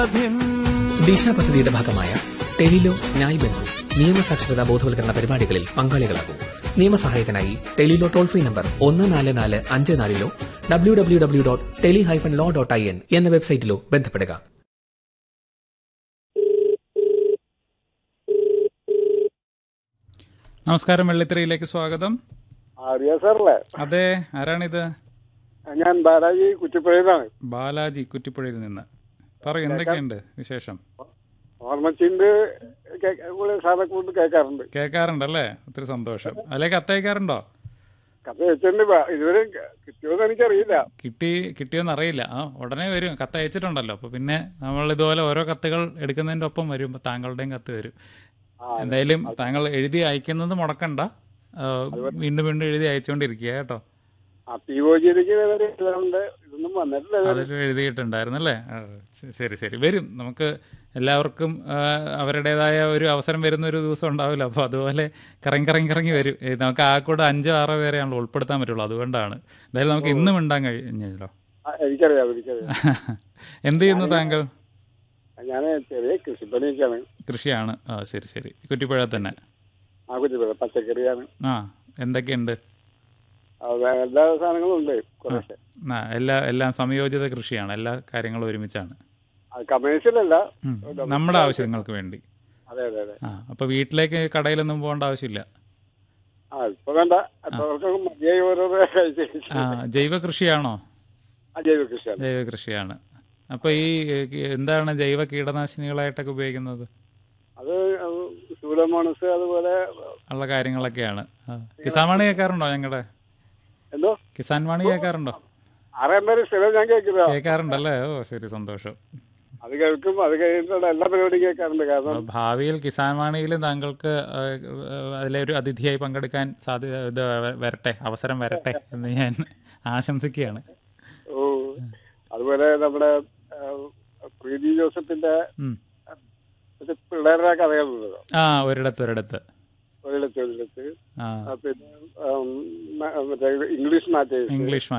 ദിശ പദ്ധതിയുടെ ഭാഗമായ ടെലിലോ ന്യായ് ബന്ധു നിയമസാക്ഷരതാ ബോധവൽക്കരണ പരിപാടികളിൽ പങ്കാളികളാകും നിയമസഹായത്തിനായി ടെലിലോ ടോൾ ഫ്രീ നമ്പർ ഒന്ന് നാല് നാല് അഞ്ച് നാലിലോ W W W dot tele hyphen law dot I N എന്ന വെബ്സൈറ്റിലോ ബന്ധപ്പെടുക നമസ്കാരം വെള്ളിത്തിരയിലേക്ക് സ്വാഗതം ആര്യ സാറല്ലേ അതെ ആരാണിത് ഞാൻ ബാലാജി കുറ്റിപ്പുഴയിലാണ് ബാലാജി കുറ്റിപ്പുഴയിൽ നിന്ന് പറയൂ എന്തൊക്കെയുണ്ട് വിശേഷം ഓർമ്മച്ചിന്റെ കൂടെ സാറെ കൊണ്ട് കേൾക്കാറുണ്ട് കേൾക്കാറുണ്ടല്ലേ ഒത്തിരി സന്തോഷം അതിലെ കത്തയക്കാറുണ്ടോ കഥ വെച്ചിട്ടുണ്ട് ബ- ഇതുവരെ കിട്ടിയോന്ന് എനിക്കറിയില്ല കിട്ടി കിട്ടിയോന്ന് അറിയില്ല ആ ഉടനെ വരും കത്ത് അയച്ചിട്ടുണ്ടല്ലോ അപ്പൊ പിന്നെ നമ്മൾ ഇതുപോലെ ഓരോ കത്തുകൾ എടുക്കുന്നതിന്റെ ഒപ്പം വരും താങ്കളുടെയും കത്ത് വരും ആ, എന്തായാലും താങ്കൾ എഴുതി അയക്കുന്നത് മുടക്കണ്ട ആ, വീണ്ടും വീണ്ടും എഴുതി അയച്ചുകൊണ്ടിരിക്കുക കേട്ടോ ആ പി ഒ ജിയിലേക്ക് ഇതുവരെ ഇല്ലാണ്ട് ഇതൊന്നും വന്നിട്ടില്ല ഇതുവരെ. അതിൽ എഴുതിയിട്ടുണ്ടായിരുന്നല്ലേ ആ, ശ- ശരി ശരി വരും നമുക്ക് എല്ലാവർക്കും ആ, അവരുടേതായ ഒരു അവസരം വരുന്ന ഒരു ദിവസം ഉണ്ടാവില്ല അപ്പോൾ അതുപോലെ കറങ്ങി കറങ്ങി കറങ്ങി വരും ഏ, നമുക്ക് ആ കൂടെ അഞ്ചോ ആറോ പേരെയാണല്ലോ ഉൾപ്പെടുത്താൻ പറ്റുള്ളൂ അതുകൊണ്ടാണ് എന്തായാലും നമുക്ക് ഇന്നും ഉണ്ടാൻ കഴിഞ്ഞല്ലോ ആ, എനിക്കറിയാം എനിക്കറിയാം എന്ത് ചെയ്യുന്നു താങ്കൾ ഞാൻ ചെറിയ കൃഷിപ്പണിയൊക്കെയാണ് കൃഷിയാണ് ആ ശരി ശരി കുറ്റിപ്പുഴ തന്നെ ആ കുറ്റിപ്പുഴ പച്ചക്കറിയാണ് ആ എന്തൊക്കെയുണ്ട് ആ, വേ- എല്ലാ സാധനങ്ങളും ഉണ്ട് കുറേശ്ശെ ആ എല്ലാ എല്ലാം സംയോജിത കൃഷിയാണ് എല്ലാ കാര്യങ്ങളും ഒരുമിച്ചാണ് അത് കമേഴ്ഷ്യൽ അല്ല ഉം. നമ്മുടെ ആവശ്യങ്ങൾക്ക് വേണ്ടി അതെ അതെ അതെ ആ അപ്പോൾ വീട്ടിലേക്ക് കടയിലൊന്നും പോകേണ്ട ആവശ്യമില്ല ആ ഇപ്പൊ വേണ്ട അപ്പൊ അവർക്ക് മതിയായി ഓരോരോ കഴിച്ച് കഴിച്ച്. ആ ജൈവ കൃഷിയാണോ ആ ജൈവ കൃഷിയാണ് ജൈവ കൃഷിയാണ് അപ്പൊ ഈ ഏ, എന്താണ് ജൈവ കീടനാശിനികളായിട്ടൊക്കെ ഉപയോഗിക്കുന്നത് അത് സൂഡോമോണസ് അതുപോലെ ഉള്ള കാര്യങ്ങളൊക്കെയാണ് ആ. കിസാൻ വാണി കേൾക്കാറുണ്ടോ ഞങ്ങളുടെ എന്തോ കിസാൻ വാണി കേൾക്കാറുണ്ടോ ആറാം പേര് സ്ഥിരം ഞാൻ കേൾക്കുന്ന കേൾക്കാറുണ്ടല്ലേ ഓ ശരി സന്തോഷം അത് കേൾക്കും അത് കഴിഞ്ഞിട്ടുള്ള എല്ലാ പരിപാടിയും കേൾക്കാറുണ്ട് കാരണം അപ്പൊ ഭാവിയിൽ കിസാൻ വാണിയിൽ താങ്കൾക്ക് ഏ, ഏ, അതിലെ ഒരു അതിഥിയായി പങ്കെടുക്കാൻ സാധ്യത ഇത് വരട്ടെ അവസരം വരട്ടെ എന്ന് ഞാൻ ആശംസിക്കുകയാണ് ഓ അതുപോലെ നമ്മുടെ ആ, പ്രീതി ജോസഫിന്റെ ഉം. മറ്റേ പിള്ളേരുടെ കഥകളുണ്ടല്ലോ ആ ഒരിടത്ത് ഒരിടത്ത് ഒരിടത്ത് ഒരിടത്ത് ആ ആ, പിന്നെ ആം, മ- മറ്റേ ഇംഗ്ലീഷ് മാറ്റേഴ്സ് ഇംഗ്ലീഷ്